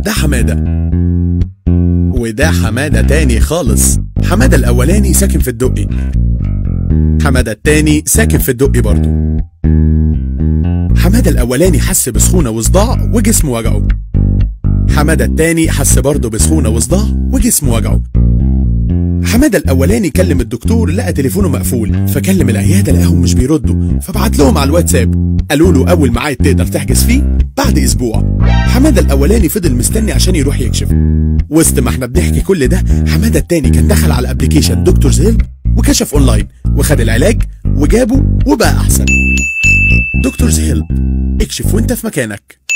ده حمادة وده حمادة تاني خالص حمادة الأولاني ساكن في الدقي حمادة التاني ساكن في الدقي برضه حمادة الأولاني حس بسخونة وصداع وجسمه وجعه حمادة التاني حس برضه بسخونة وصداع وجسمه وجعه حمادة الأولاني كلم الدكتور لقى تليفونه مقفول فكلم العيادة لقاهم مش بيردوا فبعت لهم على الواتساب قالوا له أول ميعاد تقدر تحجز فيه بعد أسبوع حمادة الأولاني فضل مستني عشان يروح يكشف وسط ما احنا بنحكي كل ده حمادة التاني كان دخل على الابليكيشن دكتور هيلب وكشف اونلاين وخد العلاج وجابه وبقى احسن دكتور هيلب اكشف وانت في مكانك